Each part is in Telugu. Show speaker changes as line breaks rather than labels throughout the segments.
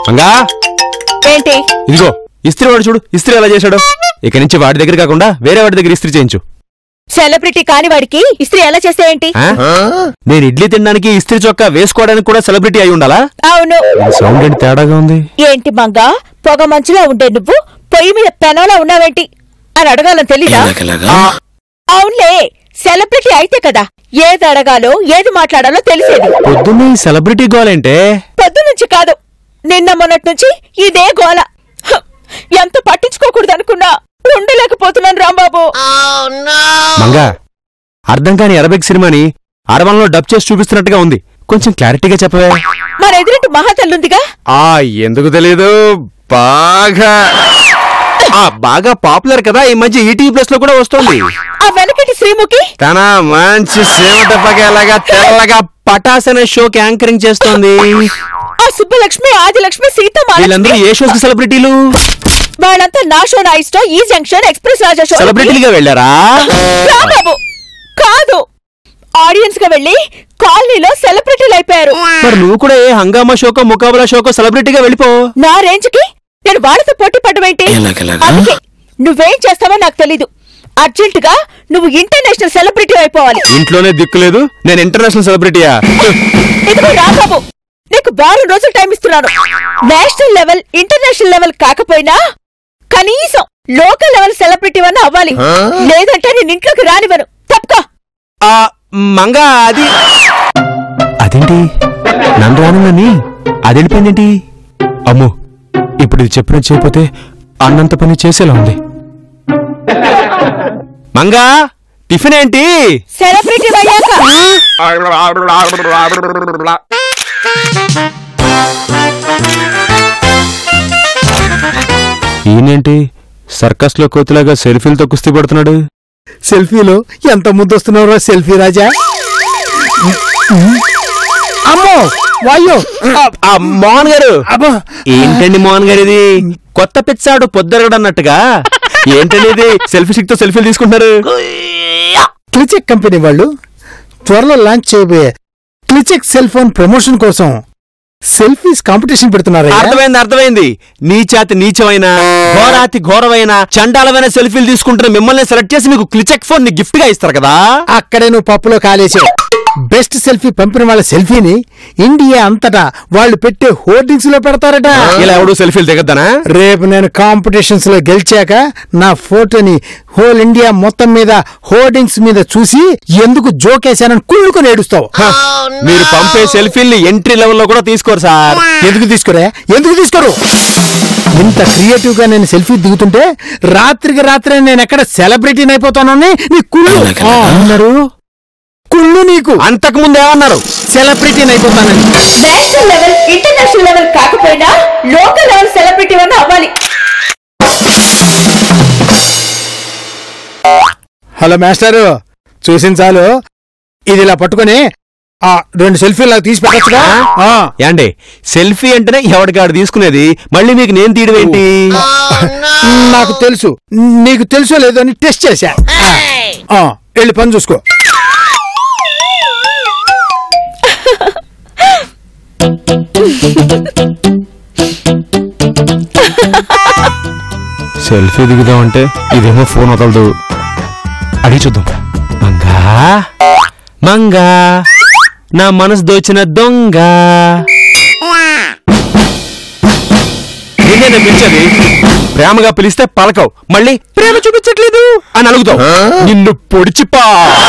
మంగా
ఏంటి
ఇదిగో ఇస్త్రీ వాడు చూడు ఇస్త్రీ ఎలా చేశాడు ఇక నుంచి వాడి దగ్గర కాకుండా వేరే వాడి దగ్గర ఇస్త్రీ చేయించు
సెలబ్రిటీ కాని వాడికి ఇస్త్రీ ఎలా చేస్తే ఏంటి
ఆ? నేను ఇడ్లీ తినడానికి ఇస్త్రీ చొక్కా వేసుకోవడానికి కూడా సెలబ్రిటీ అయి ఉండాలా
అవును
సౌండ్ ఏంటి తేడాగా ఉంది
ఏంటి మంగా పొగ మంచులో ఉండే నువ్వు పొయ్యి మీద పెనంలో ఉన్నావేంటి అని అడగాలని తెలీదా అవునులే సెలబ్రిటీ అయితే కదా ఏది అడగాలో ఏది మాట్లాడాలో తెలిసేది
పొద్దున్నే ఈ సెలబ్రిటీ గోలేంటే
పొద్దు నుంచి కాదు నిన్న మొన్నటి నుంచి ఇదే గోల హ, ఎంత పట్టించుకోకూడదు అనుకున్నా ఉండలేకపోతున్నాను రాంబాబు
మంగా అర్థం కాని అరబిక్ సినిమాని అరవంలో డబ్ చేసి చూపిస్తున్నట్టుగా ఉంది కొంచెం క్లారిటీగా చెప్పవే
మన ఎదురింటి మహాతల్లుందిగా
ఆ ఎందుకు తెలియదు బాగా ఆ బాగా పాపులర్ కదా ఈ మధ్య ఈటీవీ ప్లస్ లో కూడా వస్తుంది
ఆ వెనకటి శ్రీముఖి
తన మంచి సేవటపగేలాగా తెల్లగా పటాస్ అనే షోకి యాంకరింగ్ చేస్తోంది
ఆ సుబ్బలక్ష్మి ఆదిలక్ష్మి సీతమ్మ
వీళ్ళందరూ ఏ షోస్ కి సెలబ్రిటీలు
వాళ్ళంతా నా షో నా ఇష్టం ఈ జంక్షన్ ఎక్స్ప్రెస్ రాజా షో
సెలబ్రిటీలుగా వెళ్ళారా
రాంబాబు కాదు ఆడియన్స్ గా వెళ్ళి కాలనీలో సెలబ్రిటీలు అయిపోయారు
మరి నువ్వు కూడా ఏ హంగామా షోకో ముకాబలా షోకో సెలబ్రిటీగా వెళ్ళిపో
నా రేంజ్ కి నేను వాళ్ళతో పోటీ పడమేంటి అందుకే నువ్వేం చేస్తావో నాకు తెలీదు అర్జెంట్ గా నువ్వు ఇంటర్నేషనల్ సెలబ్రిటీ అయిపోవాలి
ఇంట్లోనే దిక్కు లేదు నేను ఇంటర్నేషనల్ సెలబ్రిటీయా
ఇదిగో రాబాబు నీకు వారం రోజులు టైం ఇస్తున్నాను నేషనల్ లెవెల్ ఇంటర్నేషనల్ లెవెల్ కాకపోయినా కనీసం లోకల్ లెవెల్ సెలబ్రిటీ అన్న అవ్వాలి లేదంటే నేను ఇంట్లోకి రానివ్వను తప్పుకో
ఆ మంగా అది అదేంటి నన్ను రానని అది వెళ్ళిపోయిందేంటి అమ్మో ఇప్పుడు ఇది చెప్పినట్టు చేయకపోతే అన్నంత పని చేసేలా ఉంది మంగా టిఫిన్ ఏంటి
సెలబ్రిటీ అయ్యాక
ఈయనేంటి సర్కస్ లో కోతిలాగా సెల్ఫీలతో కుస్తీ పడుతున్నాడు
సెల్ఫీలో ఎంత ముద్దొస్తున్నావురా సెల్ఫీ రాజా అమ్మో వాయో
ఆ మోహన్ గారు
అబ్బా
ఏంటండి మోహన్ గారు ఇది కొత్త పిచ్చాడు పొద్దరగడు అన్నట్టుగా ఏంటండి ఇది సెల్ఫీ స్టిక్ తో సెల్ఫీలు తీసుకుంటున్నారు
క్లిచెక్ కంపెనీ వాళ్ళు త్వరలో లాంచ్ చేయబోయే క్లిచెక్ సెల్ ఫోన్ ప్రమోషన్ కోసం సెల్ఫీస్ కాంపిటీషన్ పెడుతున్నారా
అర్థమైంది అర్థమైంది నీచాతి నీచమైన ఘోరాతి ఘోరమైన చండాలమైన సెల్ఫీలు తీసుకుంటున్న మిమ్మల్ని సెలెక్ట్ చేసి మీకు క్లిచెక్ ఫోన్ ని గిఫ్ట్ గా ఇస్తారు కదా
అక్కడే నువ్వు పప్పులో కాలేసావు బెస్ట్ సెల్ఫీ పంపిన వాళ్ళ సెల్ఫీని ఇండియా అంతటా వాళ్ళు పెట్టే హోర్డింగ్స్ లో పెడతారట
ఇలా ఎవడు సెల్ఫీలు దిగద్దనా
రేపు నేను కాంపిటీషన్స్ లో గెలిచాక నా ఫోటోని హోల్ ఇండియా మొత్తం మీద హోర్డింగ్స్ మీద చూసి ఎందుకు జోకేశానని కుళ్ళుకొని ఏడుస్తావు
హ, మీరు పంపే సెల్ఫీల్ని ఎంట్రీ లెవెల్లో కూడా తీసుకోరు సార్
ఎందుకు తీసుకోరా ఎందుకు తీసుకోరు ఇంత క్రియేటివ్ గా నేను సెల్ఫీ దిగుతుంటే రాత్రికి రాత్రి నేను ఎక్కడ సెలబ్రిటీని అయిపోతానని నీ కుళ్ళు ఆ, అన్నారు కుళ్ళు నీకు
అంతకు ముందు ఏమన్నారు
సెలబ్రిటీని అయిపోతానని
నేషనల్ లెవెల్ ఇంటర్నేషనల్ లెవెల్ కాకపోయినా లోకల్ లెవెల్ సెలబ్రిటీ అన్న అవ్వాలి
హలో మాస్టారు చూసిన చాలు ఇది ఇలా పట్టుకొని ఆ రెండు సెల్ఫీలు నాకు తీసి పెట్టచ్చుగా ఆ,
యాండి సెల్ఫీ అంటేనే ఎవడికాడు తీసుకునేది మళ్ళీ మీకు నేను తీయడం ఏంటి
నాకు తెలుసు నీకు తెలుసో లేదో అని టెస్ట్ చేశా ఆ, ఆ, వెళ్ళి పని చూసుకో
సెల్ఫీ దిగుదామంటే ఇదేమో ఫోన్ వదలదు అడిగి చూద్దాం మంగా మంగా నా మనసు దోచిన దొంగ నిన్నే పిలిచేది ప్రేమగా పిలిస్తే పలకవు మళ్ళీ ప్రేమ చూపించట్లేదు అని అడుగుతావు నిన్ను పొడిచిపా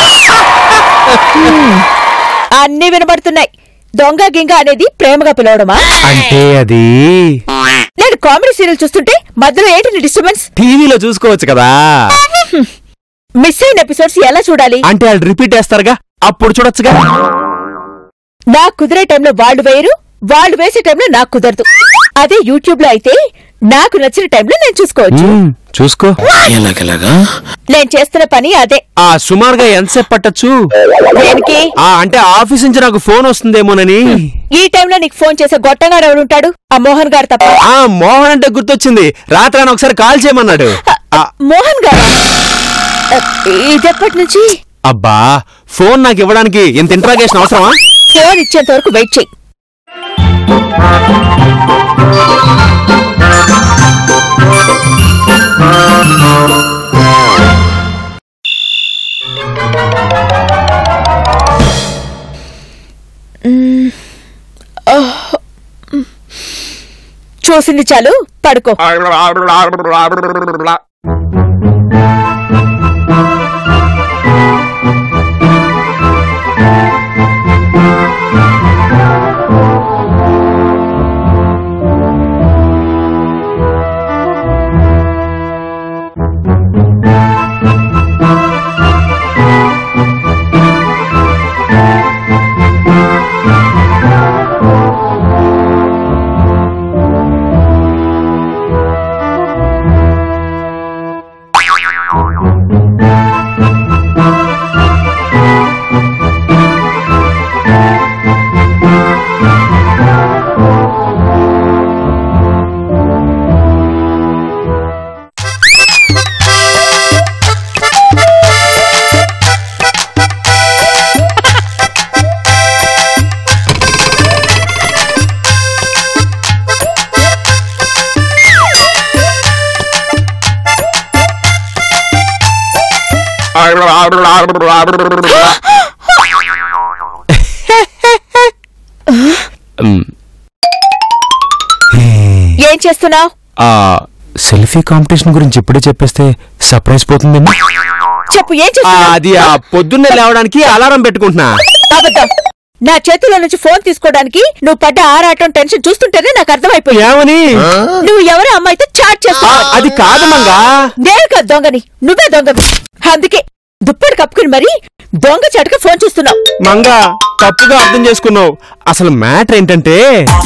అన్ని వినబడుతున్నాయి దొంగ గింగ అనేది ప్రేమగా పిలవడమా
అంటే అది
నేను కామెడీ సీరియల్ చూస్తుంటే మధ్యలో ఏంటి డిస్టర్బెన్స్
టీవీలో చూసుకోవచ్చు కదా
మిస్ అయిన ఎపిసోడ్స్ ఎలా చూడాలి
అంటే వాళ్ళు రిపీట్ వేస్తారుగా అప్పుడు చూడొచ్చుగా
నాకు కుదిరే టైంలో వాళ్ళు వేయరు వాళ్ళు వేసే టైంలో నాకు కుదరదు అదే యూట్యూబ్ లో అయితే నాకు నచ్చిన టైంలో నేను చూసుకోవచ్చు
మ్మ్, చూసుకో
నేను చేస్తున్న పని అదే
ఆ సుమారుగా ఎంతసేపు పట్టచ్చు
దేనికి
ఆ అంటే ఆఫీస్ నుంచి నాకు ఫోన్ వస్తుందేమోనని
ఈ టైంలో నీకు ఫోన్ చేసే గొట్టగాడు ఎవడుంటాడు ఆ మోహన్ గారు తప్ప
ఆ మోహన్ అంటే గుర్తొచ్చింది రాత్రి ఆయన ఒకసారి కాల్ చేయమన్నాడు ఆ,
మోహన్ గారా ఇదెప్పటి నుంచి
అబ్బా ఫోన్ నాకు ఇవ్వడానికి ఇంత ఇంట్రాగేషన్ అవసరమా
ఫోన్ ఇచ్చేంత వరకు వెయిట్ చెయ్యి చూసింది చాలు పడుకో
మ్,
ఏం చేస్తున్నావు
ఆ సెల్ఫీ కాంపిటీషన్ గురించి ఇప్పుడే చెప్పేస్తే సర్ప్రైజ్ పోతుందేమో
చెప్పు ఏం
ఆ,
చేస్తున్నావు
అది ఆ పొద్దున్నే లేవడానికి అలారం పెట్టుకుంటున్నా
అబద్ధం నా చేతిలో నుంచి ఫోన్ తీసుకోవడానికి నువ్వు పడ్డ ఆరాటం టెన్షన్ చూస్తుంటేనే నాకు అర్థమైపోయింది
ఏమని
నువ్వు ఎవరో అమ్మాయితో చాట్
ఆ,
చేస్తావు
అది కాదు మంగా
నేను కాదు దొంగని నువ్వే దొంగవి అందుకే దుప్పటి కప్పుకుని మరీ దొంగ చాటుక ఫోన్ చూస్తున్నావు
మంగా తప్పుగా అర్థం చేసుకున్నావు అసలు మ్యాటర్ ఏంటంటే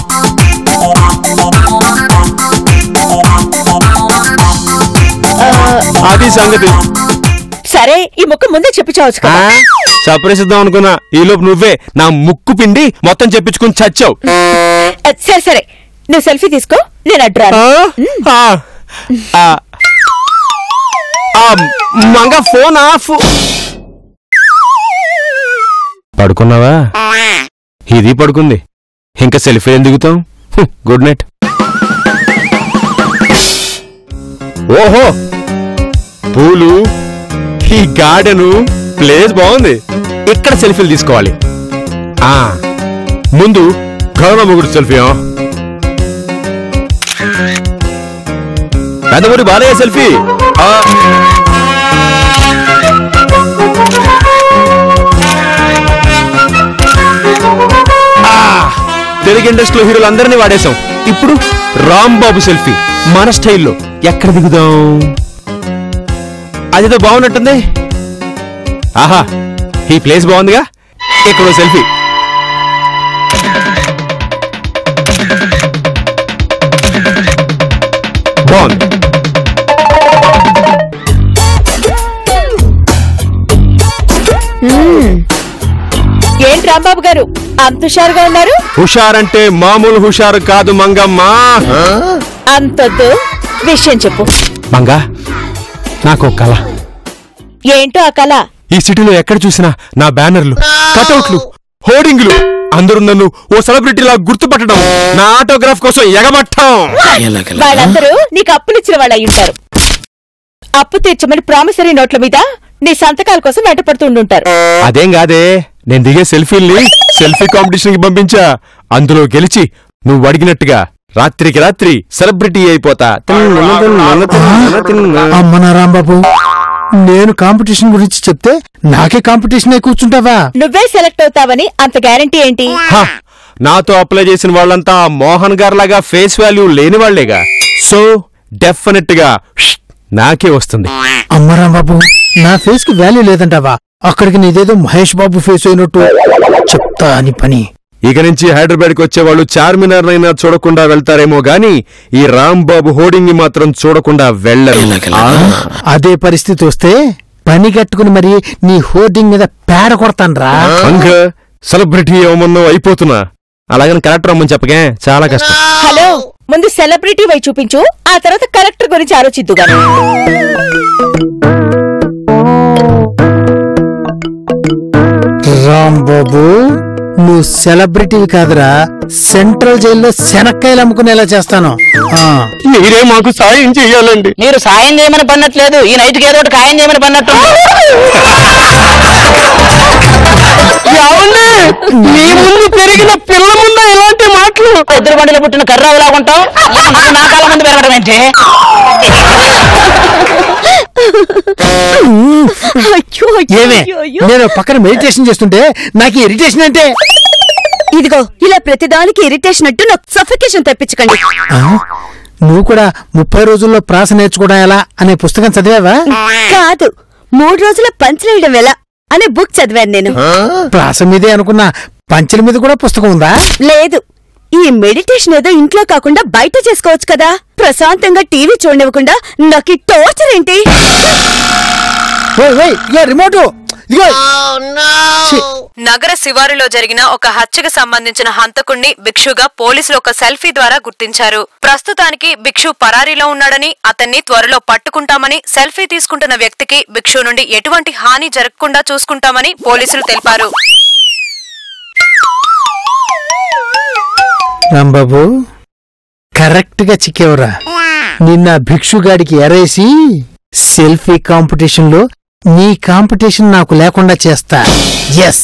అది సంగతి
సరే ఈ ముక్క ముందే చెప్పించవచ్చు
ఆ,
కదా
సర్ప్రైజ్ ఇద్దాం అనుకున్నా ఈ లోపు నువ్వే నా ముక్కు పిండి మొత్తం చెప్పించుకుని చచ్చావు
ఆ, సరే సరే నువ్వు సెల్ఫీ తీసుకో నేను అడ్రాను
ఆ, ఆ, ఆ, ఆ, మంగ ఫోన్ ఆఫ్ పడుకున్నావా ఇది పడుకుంది ఇంకా సెల్ఫీ ఏం దిగుతాం హ్మ్, గుడ్ నైట్ ఓహో పూలు ఈ గార్డెను ప్లేస్ బాగుంది ఇక్కడ సెల్ఫీలు తీసుకోవాలి ఆ ముందు కరోనా ముగుడు సెల్ఫీ పెద్దమూరి బాలయ్య సెల్ఫీ ఆ. ఆ, తెలుగు ఇండస్ట్రీలో హీరోలు అందరినీ వాడేశాం ఇప్పుడు రాంబాబు సెల్ఫీ మన స్టైల్లో ఎక్కడ దిగుదాం అదేదో బాగున్నట్టుంది ఆహా ఈ ప్లేస్ బాగుందిగా ఇక్కడ సెల్ఫీ బాగుంది
ఏంటి రాంబాబు గారు అంత హుషారుగా ఉన్నారు
హుషారంటే మామూలు హుషారు కాదు మంగమ్మ
అంతొద్దు విషయం చెప్పు
మంగ నాకు ఒక కళ
ఏంటో ఆ కళ
ఈ సిటీలో ఎక్కడ చూసినా నా బ్యానర్లు కటౌట్లు హోర్డింగ్లు అందరూ నన్ను ఓ సెలబ్రిటీలా గుర్తుపట్టడం నా ఆటోగ్రాఫ్ కోసం ఎగబట్టం
వాళ్ళందరూ నీకు అప్పులు ఇచ్చిన వాళ్ళు అయి ఉంటారు అప్పు తీర్చమని ప్రామిసరీ నోట్ల మీద నీ సంతకాల కోసం వెంటపడుతుండుంటారు
అదేం కాదే నేను దిగే సెల్ఫీల్ని సెల్ఫీ కాంపిటీషన్ కి పంపించా అందులో గెలిచి నువ్వు అడిగినట్టుగా రాత్రికి రాత్రి సెలబ్రిటీ అయిపోతా
అమ్మ నా రాంబాబు నేను కాంపిటీషన్ గురించి చెప్తే నాకే కాంపిటీషన్ అయి కూర్చుంటావా
నువ్వే సెలెక్ట్ అవుతావని అంత గ్యారంటీ ఏంటి
హ, నాతో అప్లై చేసిన వాళ్ళంతా మోహన్ గారు లాగా ఫేస్ వాల్యూ లేని వాళ్లేగా సో డెఫినెట్ గా ష్, నాకే వస్తుంది
అమ్మ రాంబాబు నా ఫేస్ కి వాల్యూ లేదంటావా అక్కడికి నీదేదో మహేష్ బాబు ఫేస్ అయినట్టు చెప్తా అని పని
ఇక నుంచి హైదరాబాద్ కి వచ్చే వాళ్ళు చార్మినార్ అయినా చూడకుండా వెళ్తారేమో గాని ఈ రాంబాబు హోర్డింగ్ ని మాత్రం చూడకుండా వెళ్ళరు ఆ,
అదే పరిస్థితి వస్తే పని కట్టుకుని మరి నీ హోర్డింగ్ మీద పేడ కొడతాన్రా
అంగ సెలబ్రిటీ ఏమన్నా అయిపోతున్నా అలాగని కలెక్టర్ అమ్మని చెప్పకే చాలా కష్టం
హలో ముందు సెలబ్రిటీ వై చూపించు ఆ తర్వాత కలెక్టర్ గురించి ఆలోచిద్దుగాను
రాంబాబు నువ్వు సెలబ్రిటీవి కాదురా సెంట్రల్ జైల్లో శనక్కాయలు అమ్ముకునేలా చేస్తాను ఆ,
మీరే మాకు సాయం చెయ్యాలండి
మీరు సాయం చేయమని పన్నట్లేదు ఈ నైట్కి ఏదో ఒకటి ఖాయం చేయమని పన్నట్టు
ఏమండి? మీ ముందు పెరిగిన పిల్ల ముందు ఇలాంటి మాటలు
ఎదురు బండిలో పుట్టిన కర్రావు లాగుంటావు నా కాలం ముందు పెరగడం ఏంటి
అయ్యో, అయ్యో,
ఏమే
అయ్యో, అయ్యో.
నేను పక్కన మెడిటేషన్ చేస్తుంటే నాకు ఇరిటేషన్ అంటే
ఇదిగో ఇలా ప్రతిదానికి ఇరిటేషన్ అంటూ నాకు సఫికేషన్ తెప్పించకండి
ఆ, నువ్వు కూడా ముప్పై రోజుల్లో ప్రాస నేర్చుకోవడం ఎలా అనే పుస్తకం చదివావా
కాదు మూడు రోజుల పంచలేయడం ఎలా అనే బుక్ చదివాను నేను
ప్రాస మీదే అనుకున్నా పంచల మీద కూడా పుస్తకం ఉందా
లేదు ఈ మెడిటేషన్ ఏదో ఇంట్లో కాకుండా బయట చేసుకోవచ్చు కదా ప్రశాంతంగా టీవీ చూడనివ్వకుండా నాకు ఈ టార్చర్ ఏంటి
ఓయ్, ఓయ్, ఇదిగో రిమోట్ ఇదిగో ఛీ,
నగర శివారులో జరిగిన ఒక హత్యకు సంబంధించిన హంతకుణ్ణి భిక్షుగా పోలీసులు ఒక సెల్ఫీ ద్వారా గుర్తించారు ప్రస్తుతానికి భిక్షు పరారీలో ఉన్నాడని అతన్ని త్వరలో పట్టుకుంటామని సెల్ఫీ తీసుకుంటున్న వ్యక్తికి భిక్షు నుండి ఎటువంటి హాని జరగకుండా చూసుకుంటామని పోలీసులు తెలిపారు
రాంబాబు కరెక్ట్ గా చిక్కేవరా నిన్న భిక్షుగాడికి ఎరేసి సెల్ఫీ కాంపిటీషన్ లో నీ కాంపిటీషన్ నాకు లేకుండా చేస్తా ఎస్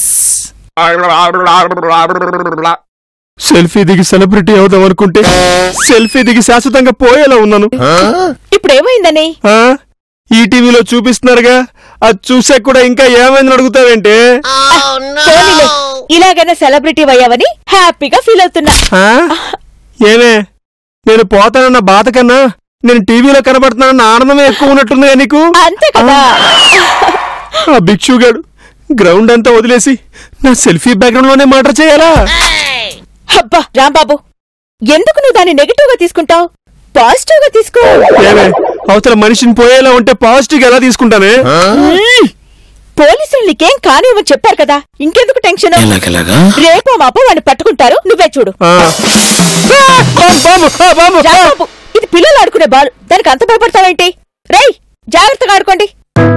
సెల్ఫీ దిగి సెలబ్రిటీ అవుదాం అనుకుంటే సెల్ఫీ దిగి శాశ్వతంగా పోయేలా ఉన్నాను
ఇప్పుడు ఏమైందని
ఆ? ఈ టీవీలో చూపిస్తున్నారుగా అది చూసాక కూడా ఇంకా ఏమైందని అడుగుతావేంటే
పోనీలే, ఇలాగైనా సెలబ్రిటీ అయ్యావని హ్యాపీగా ఫీల్ అవుతున్నా
ఆ? ఏమే నేను పోతానన్న బాధ కన్నా నేను టీవీలో కనబడుతున్నానన్న ఆనందమే ఎక్కువ ఉన్నట్టుందిగా నీకు
అంతే కదా
ఆ భిక్షుగాడు గ్రౌండ్ అంతా వదిలేసి నా సెల్ఫీ బ్యాక్గ్రౌండ్ లోనే మర్డర్ చేయాలా
అబ్బా రాంబాబు ఎందుకు నువ్వు దాన్ని నెగటివ్ గా తీసుకుంటావు పాజిటివ్ గా తీసుకో
ఏమే అవతల మనిషిని పోయేలా ఉంటే పాజిటివ్ ఎలా తీసుకుంటానే
మ్మ్. పోలీసులు నీకేం కానివ్వని చెప్పారు కదా ఇంకెందుకు టెన్షన్ రేపో మాపో వాడిని పట్టుకుంటారు నువ్వే చూడు
ఆ. ఆ, బాంబు, బాంబు, ఆ, బాంబు.
రాంబాబు ఇది పిల్లలు ఆడుకునే బాల్ దానికి అంత భయపడతావేంటి రేయ్ జాగ్రత్తగా ఆడుకోండి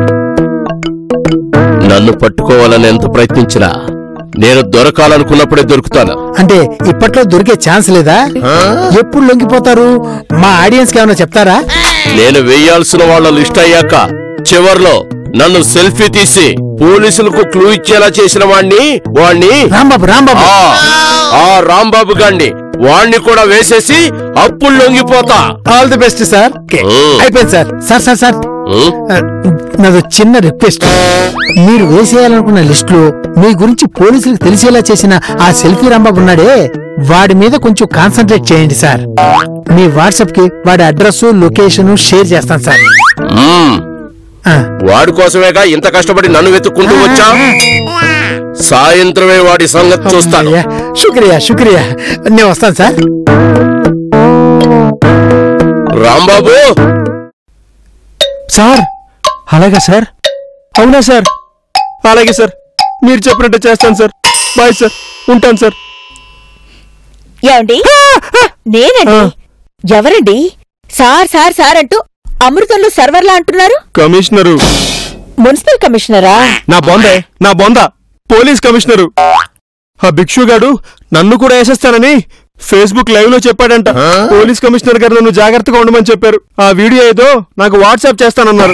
నన్ను పట్టుకోవాలని ఎంత ప్రయత్నించినా నేను దొరకాలనుకున్నప్పుడే దొరుకుతాను
అంటే ఇప్పట్లో దొరికే ఛాన్స్ లేదా ఎప్పుడు లొంగిపోతారు మా ఆడియన్స్ కి ఏమైనా చెప్తారా
నేను వెయ్యాల్సిన వాళ్ళ లిస్ట్ అయ్యాక చివర్లో నన్ను సెల్ఫీ తీసి పోలీసులకు క్లూ ఇచ్చేలా చేసిన వాణ్ణి వాణ్ణి
రాంబాబు రాంబాబు
ఆ ఆ రాంబాబు గాండి వాణ్ణి కూడా వేసేసి అప్పుడు లొంగిపోతా
ఆల్ ది బెస్ట్ సార్ అయిపోయింది సార్ సార్ సార్ సార్
ఉం?
ఆ, నాదో చిన్న రిక్వెస్ట్ మీరు వేసేయాలనుకున్న లిస్ట్ లో మీ గురించి పోలీసులకు తెలిసేలా చేసిన ఆ సెల్ఫీ రాంబాబు ఉన్నాడే వాడి మీద కొంచెం కాన్సన్ట్రేట్ చేయండి సార్ మీ వాట్సాప్ కి వాడి అడ్రస్ లొకేషన్ షేర్ చేస్తాను సార్
ఉం.
ఆ,
వాడి కోసమేగా ఇంత కష్టపడి నన్ను వెతుక్కుంటూ వచ్చా సాయంత్రమే వాడి సంగతి చూస్తాను
అయ్యా, శుక్రియా శుక్రియా నేను వస్తాను సార్
రాంబాబు
సార్ అలాగా సార్ అవునా సార్ అలాగే సార్ మీరు చెప్పినట్టు చేస్తాను సార్ బాయ్ సార్ ఉంటాను సార్
ఏమండి నేనండి
ఆ.
ఎవరండి సార్ సార్ సార్ అంటూ అమృతంలో సర్వర్లా అంటున్నారు
కమిషనరు
మున్సిపల్ కమిషనరా
నా బొందే నా బొంద పోలీస్ కమిషనరు ఆ భిక్షుగాడు నన్ను కూడా వేసేస్తానని ఫేస్బుక్ లైవ్ లో చెప్పాడంట పోలీస్ కమిషనర్ గారు నన్ను జాగ్రత్తగా ఉండమని చెప్పారు ఆ వీడియో ఏదో నాకు వాట్సాప్ చేస్తానన్నారు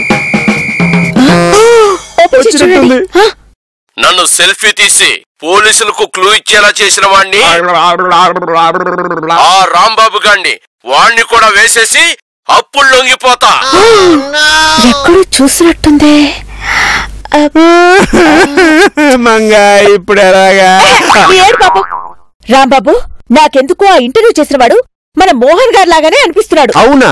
ఓపెన్ చేసి
వచ్చినట్టుంది.
చూడండి. ఆ,
నన్ను సెల్ఫీ తీసి పోలీసులకు క్లూ ఇచ్చేలా చేసిన వాణ్ణి ఆ రాంబాబు గాండి వాణ్ణి కూడా వేసేసి అప్పుడు లొంగిపోతా
ఎక్కడో చూసినట్టుందే
మంగా ఇప్పుడు ఎలాగా
ఏడు బాబు రాంబాబు నాకెందుకు ఆ ఇంటర్వ్యూ చేసిన వాడు మన మోహన్ గారి లాగానే అనిపిస్తున్నాడు
అవునా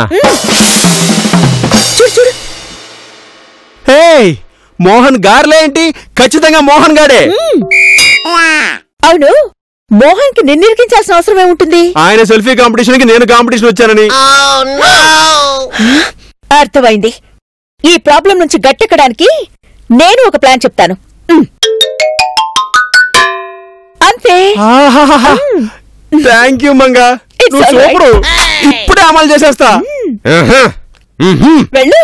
చూడు చూడు
హే మోహన్ గార్లే ఏంటి ఖచ్చితంగా మోహన్ గాడే
అవును మోహన్ కి నిన్నిరికించాల్సిన అవసరం ఏముంటుంది
ఆయన సెల్ఫీ కాంపిటీషన్ కి నేను కాంపిటీషన్ వచ్చానని
అర్థమైంది ఈ ప్రాబ్లం నుంచి గట్టెక్కడానికి నేను ఒక ప్లాన్ చెప్తాను ఉమ్. అంతే
థ్యాంక్ యూ మంగా
It's
నువ్వు
all right.
సూపరు ఇప్పుడే అమలు చేసేస్తా ఆహా. మ్మ్హ్మ్.
వెళ్ళు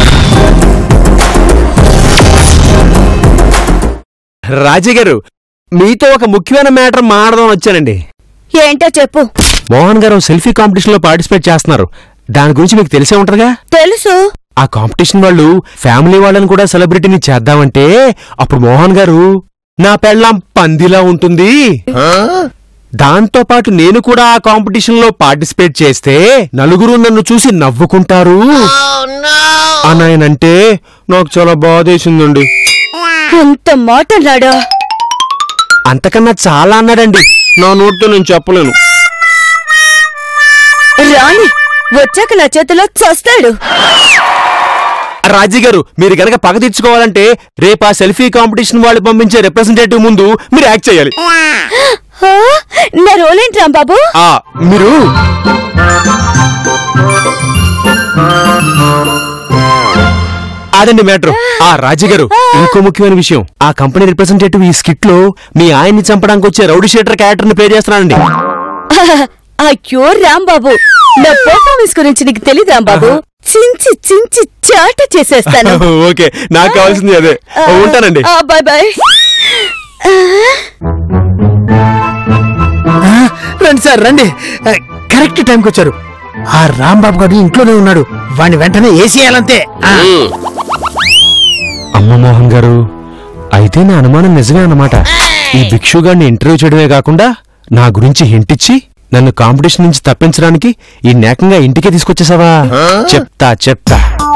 రాజీ గారు మీతో ఒక ముఖ్యమైన మ్యాటర్ మాట్లాడదాం వచ్చానండి
ఏంటో చెప్పు
మోహన్ గారు సెల్ఫీ కాంపిటీషన్ లో పార్టిసిపేట్ చేస్తున్నారు దాని గురించి మీకు తెలిసే ఉంటదిగా
తెలుసు
ఆ కాంపిటీషన్ వాళ్ళు ఫ్యామిలీ వాళ్ళని కూడా సెలబ్రిటీని చేద్దామంటే అప్పుడు మోహన్ గారు నా పెళ్ళాం పందిలా ఉంటుంది దాంతో పాటు నేను కూడా ఆ కాంపిటీషన్ లో పార్టిసిపేట్ చేస్తే నలుగురు నన్ను చూసి నవ్వుకుంటారు అని ఆయన అంటే నాకు చాలా బాధేసిందండి
అంత మాటలాడా
అంతకన్నా చాలా అన్నాడండి నా నోటితో నేను చెప్పలేను
రాని వచ్చాక నా చేతిలో చస్తాడు
రాజీ గారు మీరు గనక పగ తెచ్చుకోవాలంటే రేపు ఆ సెల్ఫీ కాంపిటీషన్ వాళ్ళు పంపించే రిప్రజెంటేటివ్ ముందు మీరు యాక్ట్ చేయాలి
ఆ, నా రోలేంటి రాంబాబు
ఆ మీరు అదండి మ్యాటర్ ఆ రాజీ గారు ఇంకో ముఖ్యమైన విషయం ఆ కంపెనీ రిప్రజెంటేటివ్ ఈ స్కిట్ లో మీ ఆయన్ని చంపడానికి వచ్చే రౌడీ షీటర్ క్యారెక్టర్ ని ప్లే చేస్తున్నానండి
అయ్యో రాంబాబు నా పర్ఫార్మెన్స్ గురించి నీకు తెలియదు రాంబాబు చించి చించి చాట చేసేస్తాను
ఓకే నాకు కావాల్సింది అదే ఉంటానండి
బాయ్ బాయ్
ఆ, రండి సార్ రండి ఆ, కరెక్ట్ టైంకి వచ్చారు ఆ రాంబాబు గారు ఇంట్లోనే ఉన్నాడు వాడిని వెంటనే వేసేయాలంతే ఆ,
ఉమ్.
అమ్మ మోహన్ గారు అయితే నా అనుమానం నిజమే అన్నమాట ఈ భిక్షు గారిని ఇంటర్వ్యూ చేయడమే కాకుండా నా గురించి హింట్ ఇచ్చి నన్ను కాంపిటీషన్ నుంచి తప్పించడానికి ఈ నేకంగా ఇంటికే తీసుకొచ్చేసావా చెప్తా చెప్తా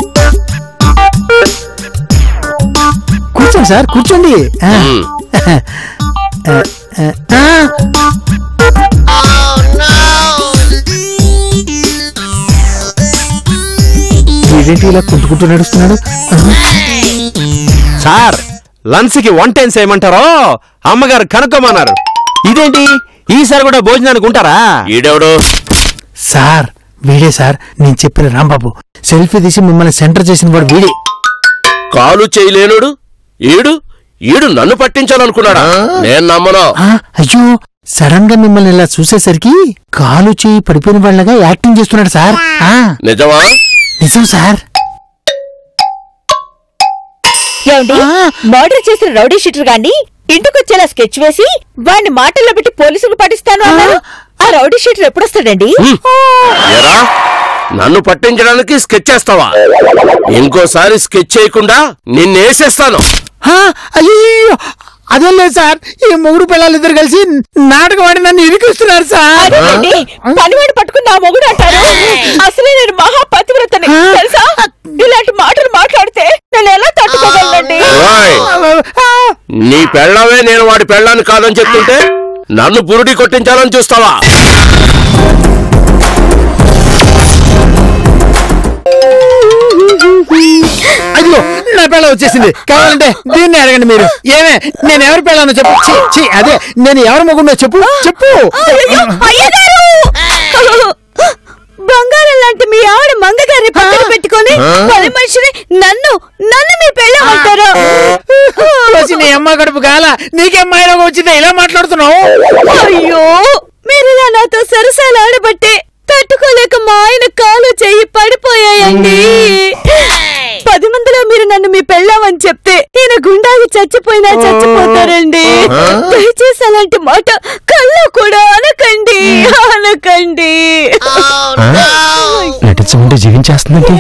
కూర్చోండి సార్ కూర్చోండి ఆ,
ఉమ్.
ఆ, ఆ, వీడేంటి ఇలా కుంటుకుంటూ నడుస్తున్నాడు ఆ,
సార్ లంచ్ కి వన్ టైం చేయమంటారో అమ్మగారు కనుక్కోమన్నారు ఇదేంటి ఈసారి కూడా భోజనానికి ఉంటారా
ఈడెవడు
సార్ వీడే సార్ నేను చెప్పిన రాంబాబు సెల్ఫీ తీసి మిమ్మల్ని సెంటర్ చేసిన వాడు వీడే
కాలు చేయలేనుడు ఈడు ఈడు నన్ను పట్టించాలనుకున్నాడా నేను నమ్మను
ఆ, అయ్యో సడన్ గా మిమ్మల్ని ఇలా చూసేసరికి కాలు చేయి పడిపోయిన వాళ్ళగా యాక్టింగ్ చేస్తున్నాడు సార్ ఆ,
నిజమా
నిజం సార్
ఏమండి మర్డర్ చేసిన రౌడీ షీటర్ గాని ఇంటికొచ్చేలా స్కెచ్ వేసి వాడిని మాటల్లో పెట్టి పోలీసులు పట్టిస్తాను అన్నారు ఆ రౌడీ షీటర్ ఎప్పుడొస్తాడండి
ఎరా నన్ను పట్టించడానికి స్కెచ్ చేస్తావా ఇంకోసారి స్కెచ్ చేయకుండా నిన్నేసేస్తాను
ఆ, అయ్యో అదేం లేదు సార్ ఈ మొగుడు పిల్లలు ఇద్దరు కలిసి నాటకం ఆడి నన్ను ఇరికిస్తున్నారు సార్
అదేంటండి పనివాడు పట్టుకుని నా మొగుడు అంటారు అసలే నేను మహా పతివ్రతని తెలుసా ఇలాంటి మాటలు మాట్లాడితే నేను ఎలా తట్టుకోగలనండి
ఓయ్,
ఆ,
నీ పెళ్ళామే నేను వాడి పెళ్ళాన్ని కాదని చెప్తుంటే నన్ను బురుడి కొట్టించాలని చూస్తావా
అదిగో నా పిల్ల వచ్చేసింది కావాలంటే దీన్ని అడగండి మీరు ఏమే నేను ఎవరి పిల్లను చెప్పు ఛీ, ఛీ, అదే నేను ఎవరి మొగుడో చెప్పు చెప్పు
అయ్యయ్యో, అయ్యగారు బంగారం లాంటి మీ ఆవిడ మంగగారిని పక్కన పెట్టుకొని పని మనిషిని నన్ను నన్ను మీ పెళ్ళమంటారు
వచ్చి నీ అమ్మ గడుపు కాల నీకేం మైనగా వచ్చిందా ఇలా మాట్లాడుతున్నావు
అయ్యో మీరు ఇలా నాతో సరసాలు ఆడబట్టే తట్టుకోలేక మా ఆయన కాలు చెయ్యి పడిపోయాయండి పది మందిలో మీరు నన్ను మీ పెళ్ళామని చెప్తే ఈయన గుండాగి చచ్చిపోయినా చచ్చిపోతారండి దయచేసి అలాంటి మాట కల్లో కూడా అనకండి అనకండి
నటించమంటే జీవించేస్తుందంటే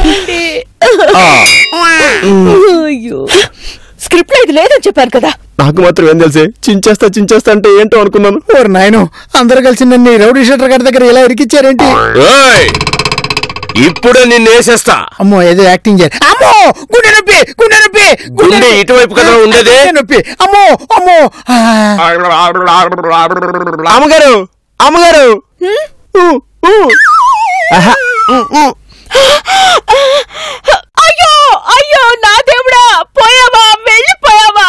అయ్యో స్క్రిప్ట్ లో ఇది లేదని చెప్పాను కదా
నాకు మాత్రం ఏం తెలిసే చించేస్తా చించేస్తా అంటే ఏంటో అనుకున్నాను
ఓరు నాయను అందరు కలిసి నన్ను ఈ రౌడీ షెటర్ గారి దగ్గర ఇలా ఇరికిచ్చారేంటి
ఓయ్, ఇప్పుడే నిన్నేసేస్తా
అమ్మో ఏదో యాక్టింగ్ చేయాలి అమ్మో గుండె నొప్పి గుండె నొప్పి
గుండె ఇటువైపు కదా ఉండేది
గుండె నొప్పి అమ్మో అమ్మో ఆ,
అమ్మగారు అమ్మగారు ఊ, ఊ. ఆహా, ఊ, ఊ.
అయ్యో అయ్యో నా దేవుడా పోయావా వెళ్ళిపోయావా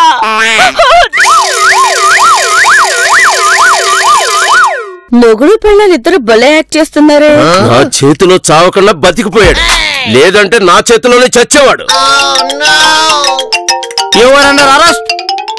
మొగుడు పిల్లలు ఇద్దరు భలే యాక్ట్ చేస్తున్నారే
నా చేతిలో చావకుండా బతికిపోయాడు లేదంటే నా చేతిలోనే చచ్చేవాడు
ఎవరన్నారు అరెస్ట్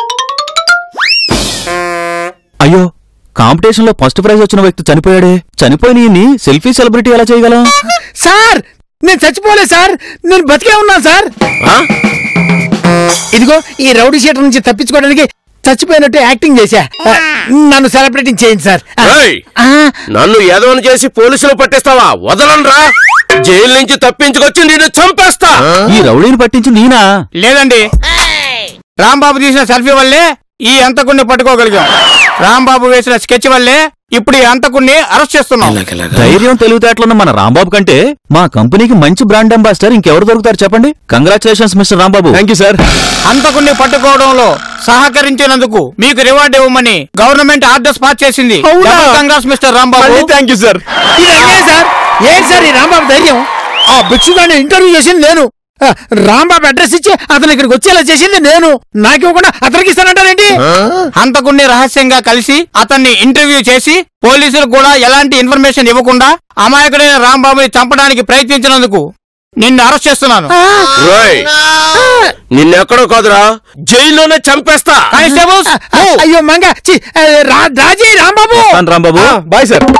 అయ్యో కాంపిటీషన్ లో ఫస్ట్ ప్రైజ్ వచ్చిన వ్యక్తి చనిపోయాడే చనిపోయిన ఈయన్ని సెల్ఫీ సెలబ్రిటీ ఎలా చేయగలం
సార్ నేను చచ్చిపోలేదు సార్ నేను బతికే ఉన్నాను సార్
ఆ?
ఇదిగో ఈ రౌడీ షీటర్ నుంచి తప్పించుకోవడానికి చచ్చిపోయినట్టు యాక్టింగ్ చేశా ఆ, నన్ను సెలబ్రేటింగ్ చేయండి సార్ ఆ,
ఏయ్!
ఆ,
నన్ను ఎదవని చేసి పోలీసులు పట్టిస్తావా వదలనరా జైలు నుంచి తప్పించుకొచ్చి నిన్ను చంపేస్తా
ఈ రౌడీని పట్టించి నేనా
లేదండి రాంబాబు తీసిన సెల్ఫీ వల్లే ఈ అంతకుణ్ణి పట్టుకోగలిగాం రాంబాబు వేసిన స్కెచ్ వల్లే ఇప్పుడు ఈ అంతకుణ్ణి అరెస్ట్ చేస్తున్నాం
ధైర్యం తెలివితేటలున్న మన రాంబాబు కంటే మా కంపెనీకి మంచి బ్రాండ్ అంబాసిడర్ ఇంకెవరు దొరుకుతారు చెప్పండి congratulations mister Rambabu thank you sir
అంతకుణ్ణి పట్టుకోవడంలో సహకరించినందుకు మీకు రివార్డ్ ఇవ్వమని గవర్నమెంట్ ఆర్డర్స్ పాస్ చేసింది
అవునా?
Congrats mister Rambabu
thank you sir
ఇది అన్యాయం సార్ ఏంటి సార్ ఈ రాంబాబు ధైర్యం ఆ భిక్షుగాన్ని ఇంటర్వ్యూ చేసింది నేను ఆ, రాంబాబు అడ్రస్ ఇచ్చి అతను ఇక్కడికి వచ్చేలా చేసింది నేను నాకివ్వకుండా అతనికి ఇస్తానంటారేంటి
హంతకుణ్ణి రహస్యంగా కలిసి అతన్ని ఇంటర్వ్యూ చేసి పోలీసులు కూడా ఎలాంటి ఇన్ఫర్మేషన్ ఇవ్వకుండా అమాయకుడైన రాంబాబుని చంపడానికి ప్రయత్నించినందుకు నిన్ను అరెస్ట్ చేస్తున్నాను
రోయ్ నిన్నెక్కడో కాదురా జైల్లోనే చంపేస్తా
కానిస్టేబుల్స్
ఆ, అయ్యో మంగ ఛీ, ఆ, రా- రాజీ Rambabu
Rambabu bye sir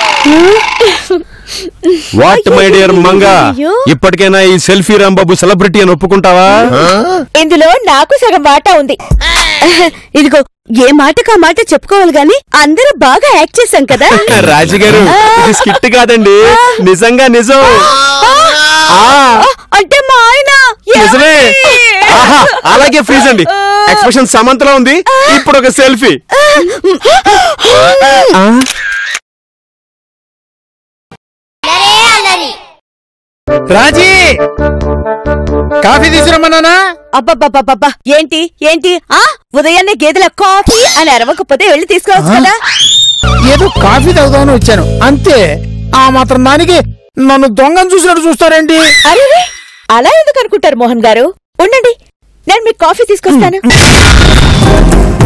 what my dear Manga
అయ్యో.
ఇప్పటికైనా ఈ సెల్ఫీ రాంబాబు సెలబ్రిటీ అని ఒప్పుకుంటావా
ఇందులో నాకు సగం వాటా ఉంది ఇదిగో ఏ మాటకు ఆ మాట చెప్పుకోవాలి గాని అందరూ బాగా యాక్ట్ చేశాం కదా
రాజు గారు ఇది స్కిట్ కాదండి నిజంగా నిజం ఆ,
అంటే మా ఆయన
నిజమే ఆహా, అలాగే ఫ్రీజ్ అండి ఎక్స్ప్రెషన్ సమంతలో ఉంది ఇప్పుడు ఒక సెల్ఫీ
రాజీ కాఫీ తీసుకురమ్మన్నానా
అబ్బబ్బబ్బబ్బబ్బా ఏంటి ఏంటి ఆ ఉదయాన్నే గేదెల కాఫీ అని అరవకపోతే వెళ్ళి తీసుకోవచ్చు కదా
ఏదో కాఫీ తాగుదామని వచ్చాను అంతే ఆ మాత్రం దానికి నన్ను దొంగను చూసినట్టు చూస్తారేంటి
అరే అలా ఎందుకు అనుకుంటారు మోహన్ గారు ఉండండి నేను మీకు కాఫీ తీసుకొస్తాను